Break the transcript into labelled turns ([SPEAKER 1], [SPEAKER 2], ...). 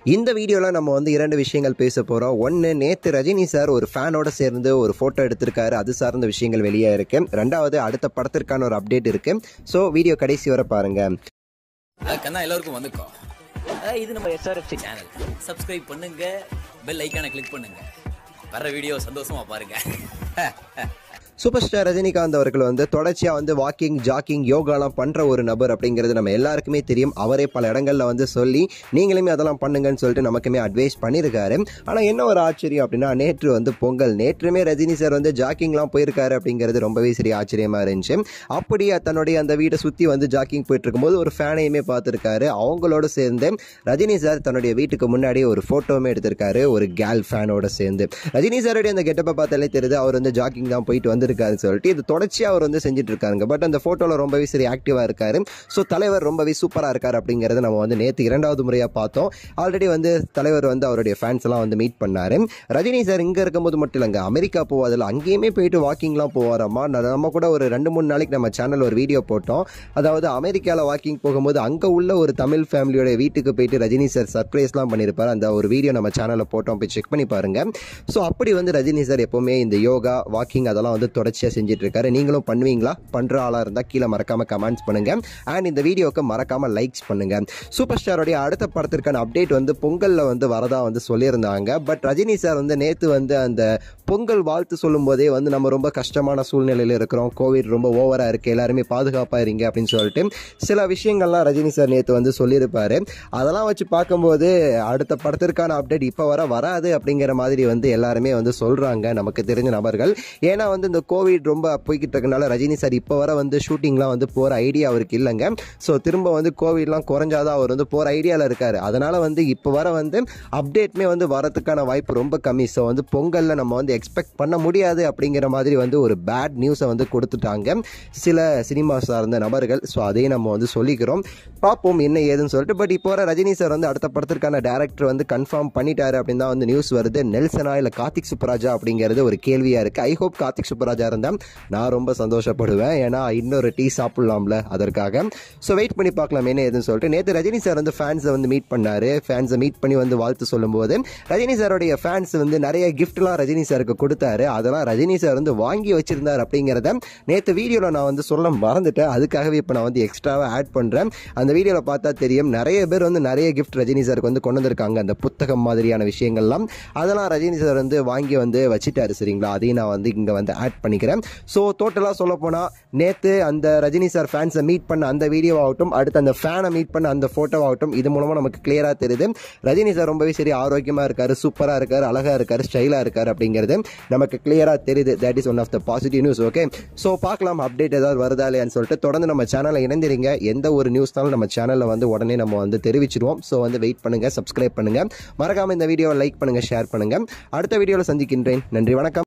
[SPEAKER 1] இந்த வீடியோவில் நம்ம வந்து இரண்டு விஷயங்கள் பேச போகிறோம் ஒன்று நேற்று ரஜினி சார் ஒரு ஃபேனோட சேர்ந்து ஒரு ஃபோட்டோ எடுத்திருக்காரு அது சார்ந்த விஷயங்கள் வெளியே இருக்கு ரெண்டாவது அடுத்த படத்திற்கான ஒரு அப்டேட் இருக்கு ஸோ வீடியோ கடைசி வரை பாருங்க
[SPEAKER 2] கண்ணா எல்லாருக்கும் வந்துக்கோம்
[SPEAKER 3] அஹ் இது நம்ம எஸ்ஆர்எஃப்சி
[SPEAKER 2] சேனல் சப்ஸ்கிரைப் பண்ணுங்க பெல் ஐக்கானை கிளிக் பண்ணுங்க வர வீடியோ சந்தோஷமா பாருங்க
[SPEAKER 1] சூப்பர் ஸ்டார் ரஜினிகாந்த் அவர்கள் வந்து தொடர்ச்சியாக வந்து வாக்கிங் ஜாக்கிங் யோகாலாம் பண்ணுற ஒரு நபர் அப்படிங்கிறது நம்ம எல்லாருக்குமே தெரியும் அவரே பல இடங்களில் வந்து சொல்லி நீங்களுமே அதெல்லாம் பண்ணுங்கன்னு சொல்லிட்டு நமக்குமே அட்வைஸ் பண்ணியிருக்காரு ஆனால் என்ன ஒரு ஆச்சரியம் அப்படின்னா நேற்று வந்து பொங்கல் நேற்றுமே ரஜினி சார் வந்து ஜாக்கிங்லாம் போயிருக்காரு அப்படிங்கிறது ரொம்பவே சரி ஆச்சரியமாக இருந்துச்சு அப்படியே தன்னுடைய அந்த வீட்டை சுற்றி வந்து ஜாக்கிங் போயிட்டு இருக்கும்போது ஒரு ஃபேனையுமே பார்த்துருக்காரு அவங்களோட சேர்ந்து ரஜினி சார் தன்னுடைய வீட்டுக்கு முன்னாடி ஒரு ஃபோட்டோவுமே எடுத்திருக்காரு ஒரு கேல் ஃபேனோட சேர்ந்து ரஜினி சாருடைய அந்த கெட்டப்பை பார்த்தாலே தெரியுது அவர் வந்து ஜாக்கிங் தான் போயிட்டு வந்திருக்காருன்னு சொல்லிட்டு இது தொடர்ச்சியாக அவர் வந்து செஞ்சுட்டு இருக்காங்க பட் அந்த ஃபோட்டோவில் ரொம்பவே சரி ஆக்டிவாக இருக்காரு ஸோ தலைவர் ரொம்பவே சூப்பராக இருக்கார் அப்படிங்கிறத நம்ம வந்து நேற்று இரண்டாவது முறையாக பார்த்தோம் ஆல்ரெடி வந்து தலைவர் வந்து அவருடைய ஃபேன்ஸ் எல்லாம் வந்து மீட் பண்ணாரு ரஜினி சார் இங்கே இருக்கும்போது மட்டும் இல்லைங்க அமெரிக்கா போவாதில்ல அங்கேயுமே போயிட்டு வாக்கிங்லாம் போவாராமா நம்ம கூட ஒரு ரெண்டு மூணு நாளைக்கு நம்ம சேனல் ஒரு வீடியோ போட்டோம் அதாவது அமெரிக்காவில் வாக்கிங் போகும்போது அங்கே உள்ள ஒரு தமிழ் ஃபேமிலியோட வீட்டுக்கு போயிட்டு ரஜினி சார் சர்ப்ரைஸ்லாம் பண்ணியிருப்பார் அந்த ஒரு வீடியோ நம்ம சேனலில் போட்டோம் போய் செக் பண்ணி பாருங்க ஸோ அப்படி வந்து ரஜினி சார் எப்போவுமே இந்த யோகா வாக்கிங் அதெல்லாம் வந்து தொடர்ச்சியாக செஞ்சுட்டு இருக்காரு நீங்களும் பண்ணுவீங்களா பண்ணுற ஆளாக இருந்தால் கீழே மறக்காம கமெண்ட்ஸ் பண்ணுங்க அண்ட் இந்த வீடியோக்கு மறக்காம லைக்ஸ் பண்ணுங்க சூப்பர் ஸ்டாரோடைய அடுத்த படத்திற்கான அப்டேட் வந்து பொங்கலில் வந்து வரதா வந்து சொல்லியிருந்தாங்க பட் ரஜினி சார் வந்து நேற்று வந்து அந்த பொங்கல் வாழ்த்து சொல்லும் போதே வந்து நம்ம ரொம்ப கஷ்டமான சூழ்நிலையில் இருக்கிறோம் கோவிட் ரொம்ப ஓவராக இருக்குது எல்லாருமே பாதுகாப்பாக இருங்க அப்படின்னு சொல்லிட்டு சில விஷயங்கள்லாம் ரஜினி சார் நேற்று வந்து சொல்லியிருப்பாரு அதெல்லாம் வச்சு பார்க்கும்போது அடுத்த படத்திற்கான அப்டேட் இப்போ வர வராது அப்படிங்கிற மாதிரி வந்து எல்லாருமே வந்து சொல்கிறாங்க நமக்கு தெரிஞ்ச நபர்கள் ஏன்னா வந்து இந்த கோவிட் ரொம்ப போய்கிட்டு இருக்கனால ரஜினி சார் இப்போ வர வந்து ஷூட்டிங்லாம் வந்து போகிற ஐடியா அவருக்கு இல்லைங்க ஸோ திரும்ப வந்து கோவிட்லாம் குறைஞ்சாதான் அவர் வந்து போகிற ஐடியாவில் இருக்கார் அதனால் வந்து இப்போ வர வந்து அப்டேட்மே வந்து வரதுக்கான வாய்ப்பு ரொம்ப கம்மி ஸோ வந்து பொங்கலில் நம்ம வந்து எக்ஸ்பெக்ட் பண்ண முடியாது அப்படிங்கிற மாதிரி வந்து ஒரு பேட் நியூஸை வந்து கொடுத்துட்டாங்க சில சினிமா சார்ந்த நபர்கள் ஸோ அதையும் நம்ம வந்து சொல்லிக்கிறோம் பார்ப்போம் என்ன ஏதுன்னு சொல்லிட்டு பட் இப்போ வர ரஜினி சார் வந்து அடுத்த படத்திற்கான டேரக்டர் வந்து கன்ஃபார்ம் பண்ணிட்டாரு அப்படின்னு தான் வந்து நியூஸ் வருது நெல்சனா இல்லை கார்த்திக் சுப்ராஜா அப்படிங்கிறது ஒரு கேள்வியாக இருக்குது ஐ ஹோப் கார்த்திக் சுப்ராஜா இருந்தால் நான் ரொம்ப சந்தோஷப்படுவேன் ஏன்னா இன்னொரு டீ சாப்பிட்லாம்ல அதற்காக ஸோ வெயிட் பண்ணி பார்க்கலாம் என்ன ஏதுன்னு சொல்லிட்டு நேற்று ரஜினி சார் வந்து ஃபேன்ஸை வந்து மீட் பண்ணாரு ஃபேன்ஸை மீட் பண்ணி வந்து வாழ்த்து சொல்லும்போது ரஜினி சாரோடைய ஃபேன்ஸ் வந்து நிறைய கிஃப்ட்லாம் ரஜினி சாருக்கு கொடுத்தாரு அதெல்லாம் ரஜினி சார் வந்து வாங்கி வச்சிருந்தார் அப்படிங்கிறத நேற்று வீடியோவில் நான் வந்து சொல்ல மறந்துட்டேன் அதுக்காகவே இப்போ நான் வந்து எக்ஸ்ட்ராவாக ஆட் பண்ணுறேன் அந்த வீடியோவில் பார்த்தா தெரியும் நிறைய பேர் வந்து நிறைய கிஃப்ட் ரஜினி சாருக்கு வந்து கொண்டு வந்திருக்காங்க அந்த புத்தகம் மாதிரியான விஷயங்கள்லாம் அதெல்லாம் ரஜினி சார் வந்து வாங்கி வந்து வச்சுட்டாரு சரிங்களா அதையும் நான் வந்து இங்கே வந்து ஆட் பண்ணிக்கிறேன் ஸோ டோட்டலாக சொல்ல போனால் நேற்று அந்த ரஜினி சார் ஃபேன்ஸை மீட் பண்ண அந்த வீடியோ ஆகட்டும் அடுத்து அந்த ஃபேனை மீட் பண்ண அந்த ஃபோட்டோ ஆகட்டும் இது மூலமாக நமக்கு கிளியராக தெரியுது ரஜினி சார் ரொம்பவே சரி ஆரோக்கியமாக இருக்காரு சூப்பராக இருக்காரு அழகாக இருக்காரு ஸ்டைலாக இருக்காரு அப்படிங்கிறது நமக்கு கிளியராக தெரியுது that is one of the positive news okay so பார்க்கலாம் அப்டேட் ஏதாவது வருதா இல்லையான்னு சொல்லிட்டு தொடர்ந்து நம்ம சேனலில் இணைந்திருங்க எந்த ஒரு நியூஸ்னாலும் நம்ம சேனலில் வந்து உடனே நம்ம வந்து தெரிவிச்சிருவோம் ஸோ வந்து வெயிட் பண்ணுங்க சப்ஸ்கிரைப் பண்ணுங்க மறக்காம இந்த வீடியோவை லைக் பண்ணுங்க ஷேர் பண்ணுங்க அடுத்த வீடியோவில் சந்திக்கின்றேன் நன்றி வணக்கம்